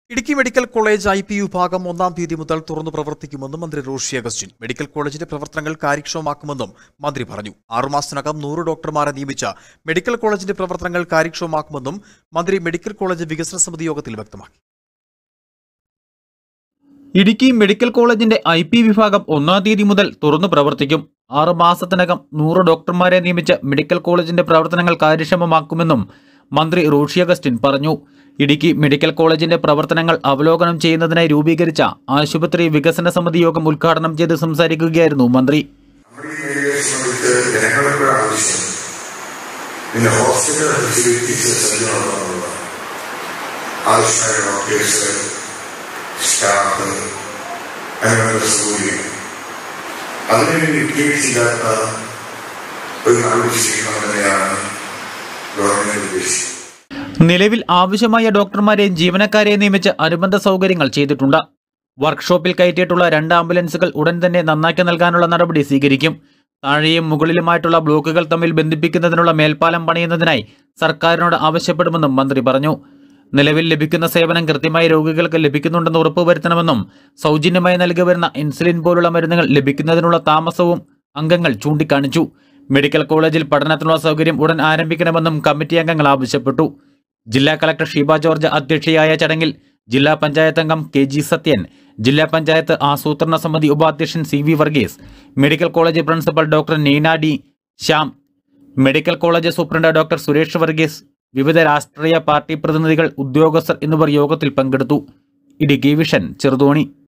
Idukki medical college IP P വിഭാഗം ഒന്നാം തീയതി മുതൽ തുറന്നു പ്രവർത്തിക്കുമെന്നും മന്ത്രി റോഷി അഗസ്റ്റിൻ മെഡിക്കൽ കോളേജിന്റെ പ്രവർത്തനങ്ങൾ കാര്യക്ഷമമാക്കുമെന്നും മന്ത്രി പറഞ്ഞു ആറുമാസത്തിനകം നൂറ് ഡോക്ടർമാരെ നിയമിച്ച മെഡിക്കൽ കോളേജിന്റെ പ്രവർത്തനങ്ങൾ കാര്യക്ഷമമാക്കുമെന്നും മന്ത്രി മെഡിക്കൽ കോളേജ് വികസന സമിതി യോഗത്തിൽ വ്യക്തമാക്കി ഇടുക്കി മെഡിക്കൽ കോളേജിന്റെ ഐ പി വിഭാഗം ഒന്നാം തീയതി മുതൽ തുറന്നു പ്രവർത്തിക്കും ആറ് മാസത്തിനകം നൂറ് ഡോക്ടർമാരെ നിയമിച്ച് മെഡിക്കൽ കോളേജിന്റെ പ്രവർത്തനങ്ങൾ കാര്യക്ഷമമാക്കുമെന്നും മന്ത്രി റോഷി അഗസ്റ്റിൻ പറഞ്ഞു ഇടുക്കി മെഡിക്കൽ കോളേജിന്റെ പ്രവർത്തനങ്ങൾ അവലോകനം ചെയ്യുന്നതിനായി രൂപീകരിച്ച ആശുപത്രി വികസന സമിതി യോഗം ഉദ്ഘാടനം ചെയ്ത് സംസാരിക്കുകയായിരുന്നു മന്ത്രി നമ്മുടെ ഈ മേഖലയെ സംബന്ധിച്ച് ജനങ്ങൾക്ക് ഒരു ആവശ്യം പിന്നെ ഹോസ്പിറ്റൽ ഫെസിലിറ്റീസ് സജ്ജമാക്കാനുള്ള ആവശ്യമായ ഡോക്ടേഴ്സ് സ്റ്റാഫ് അനുബന്ധ സൗകര്യം അതിനുവേണ്ടി വിട്ടുവീഴ്ചയില്ലാത്ത ഒരു നടപടി ചെയ്യണമെന്നാണ് ഗവൺമെന്റ് ഉദ്ദേശിച്ചത് നിലവിൽ ആവശ്യമായ ഡോക്ടർമാരെയും ജീവനക്കാരെയും നിയമിച്ച് അനുബന്ധ സൗകര്യങ്ങൾ ചെയ്തിട്ടുണ്ട് വർക്ക്ഷോപ്പിൽ കയറ്റിയിട്ടുള്ള രണ്ട് ആംബുലൻസുകൾ ഉടൻ തന്നെ നന്നാക്കി നൽകാനുള്ള നടപടി സ്വീകരിക്കും താഴെയും മുകളിലുമായിട്ടുള്ള ബ്ലോക്കുകൾ തമ്മിൽ ബന്ധിപ്പിക്കുന്നതിനുള്ള മേൽപ്പാലം പണിയുന്നതിനായി സർക്കാരിനോട് ആവശ്യപ്പെടുമെന്നും മന്ത്രി പറഞ്ഞു നിലവിൽ ലഭിക്കുന്ന സേവനം കൃത്യമായി രോഗികൾക്ക് ലഭിക്കുന്നുണ്ടെന്ന് ഉറപ്പുവരുത്തണമെന്നും സൗജന്യമായി നൽകി വരുന്ന ഇൻസുലിൻ പോലുള്ള മരുന്നുകൾ ലഭിക്കുന്നതിനുള്ള താമസവും അംഗങ്ങൾ ചൂണ്ടിക്കാണിച്ചു മെഡിക്കൽ കോളേജിൽ പഠനത്തിനുള്ള സൗകര്യം ഉടൻ ആരംഭിക്കണമെന്നും കമ്മിറ്റി അംഗങ്ങൾ ആവശ്യപ്പെട്ടു ജില്ലാ കളക്ടർ ഷീബ ജോർജ് അധ്യക്ഷയായ ചടങ്ങിൽ ജില്ലാ പഞ്ചായത്ത് അംഗം കെ ജി സത്യൻ ജില്ലാ പഞ്ചായത്ത് ആസൂത്രണ സമിതി ഉപാധ്യക്ഷൻ C V Varghese medical college principal doctor Neena D Shyam medical college superintendent doctor Suresh Varghese വിവിധ രാഷ്ട്രീയ പാർട്ടി പ്രതിനിധികൾ ഉദ്യോഗസ്ഥർ എന്നിവർ യോഗത്തിൽ പങ്കെടുത്തു ഇടുക്കി വിഷൻ ചെറുതോണി